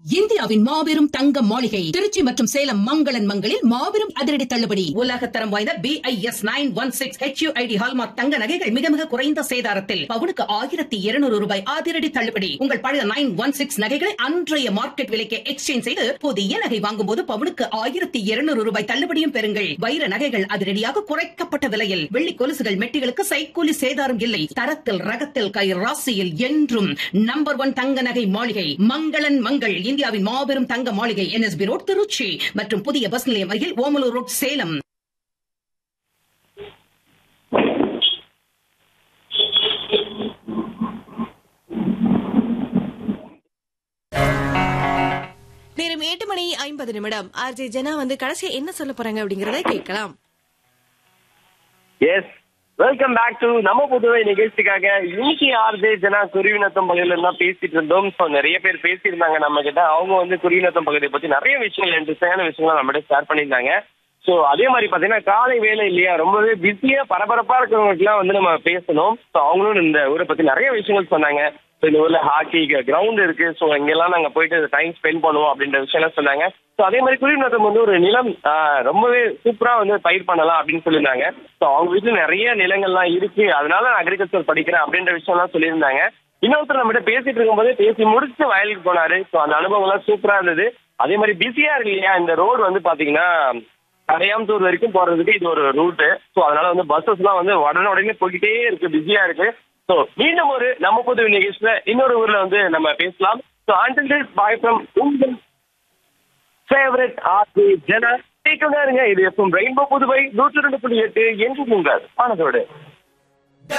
இந்தியாவின் மாபெரும் தங்க மாளிகை திருச்சி மற்றும் சேலம் மங்களன் மங்களில் மாபெரும் அதிரடி தள்ளுபடி உலக தரம் வாய்ந்த B I S nine one six HUID hallmark தங்க நகைகள் மிக மிக குறைந்த சேதாரத்தில் பவுனுக்கு ஆயிரத்தி இருநூறு ரூபாய் அதிரடி தள்ளுபடி உங்கள் பழைய நைன் ஒன் சிக்ஸ் நகைகளை அன்றைய மார்க்கெட் விலைக்கு எக்ஸ்சேஞ்ச் செய்து புதிய நகை வாங்கும் போது பவுனுக்கு ஆயிரத்தி இருநூறு ரூபாய் தள்ளுபடியும் பெறுங்கள் வைர நகைகள் அதிரடியாக குறைக்கப்பட்ட விலையில் வெள்ளி கொலுசுகள் மெட்டிகளுக்கு சைக்கூலி சேதாரம் இல்லை தரத்தில் ரகத்தில் கை ராசியில் என்றும் நம்பர் ஒன் தங்க நகை மாளிகை மங்களன் மங்கள் இந்தியாவின் மாபெரும் தங்க மாளிகை என்எஸ்பி ரோட் திருச்சி மற்றும் புதிய பஸ் நிலையம் அருகில் ஓமலூர் ரோட் சேலம் நேரம் எட்டு மணி ஐம்பது நிமிடம் ஆர்ஜே ஜனா வந்து கடைசியா என்ன சொல்ல போறாங்க அப்படிங்கறத கேட்கலாம் எஸ் வெல்கம் பேக் டு நம்ம புதுவை நிகழ்ச்சிக்காக இன்னைக்கு ஆர்ஜே ஜனா குருவினத்தம் பகுதியில தான் பேசிட்டு இருந்தோம் ஸோ நிறைய பேர் பேசியிருந்தாங்க நம்ம கிட்ட அவங்க வந்து குருவினத்தம் பகுதியை பத்தி நிறைய விஷயங்கள் இன்ட்ரெஸ்டான விஷயங்கள் நம்மகிட்ட ஷேர் பண்ணியிருந்தாங்க ஸோ அதே மாதிரி பார்த்தீங்கன்னா காலை வேலை இல்லையா ரொம்பவே பிஸியா பரபரப்பா இருக்கிறவங்களுக்குலாம் வந்து நம்ம பேசணும் ஸோ அவங்களும் இந்த ஊரை பத்தி நிறைய விஷயங்கள் சொன்னாங்க ஸோ இந்த ஊர்ல ஹாக்கி கிரவுண்ட் இருக்கு ஸோ இங்கெல்லாம் நாங்க போயிட்டு டைம் ஸ்பெண்ட் பண்ணுவோம் அப்படின்ற விஷயம்லாம் சொன்னாங்க ஸோ அதே மாதிரி குடிநத்தம் வந்து ஒரு நிலம் ஆஹ், ரொம்பவே சூப்பரா வந்து பயிர் பண்ணலாம் அப்படின்னு சொல்லியிருந்தாங்க ஸோ அவங்க வீட்டுல நிறைய நிலங்கள்லாம் இருக்கு அதனால நான் அக்ரிகல்ச்சர் படிக்கிறேன் அப்படின்ற விஷயம்லாம் சொல்லியிருந்தாங்க இன்னொருத்தர் நம்மகிட்ட பேசிட்டு இருக்கும்போது பேசி முடிச்சு வயலுக்கு போனாரு ஸோ அந்த அனுபவம்லாம் சூப்பரா இருந்தது அதே மாதிரி பிஸியா இருக்கு இல்லையா இந்த ரோடு வந்து பாத்தீங்கன்னா கரையாம்பத்தூர் வரைக்கும் போறதுக்கு இது ஒரு ரூட்டு ஸோ அதனால வந்து பஸ்ஸஸ்லாம் வந்து உடனே உடனே போய்கிட்டே இருக்கு பிஸியா இருக்கு ஸோ மீண்டும் ஒரு நம்ம புது நிகழ்ச்சியில இன்னொரு ஊர்ல வந்து நம்ம பேசலாம் ஸோ ஆண்டில் பாய் ஃப்ரம் உங்கள் ஃபேவரட் ஆர்டி ஜன இருங்க இது எஃப்எம் ரெயின்போ புதுவை நூற்றி ரெண்டு புள்ளி எட்டு என்று உங்கள் மனதோடு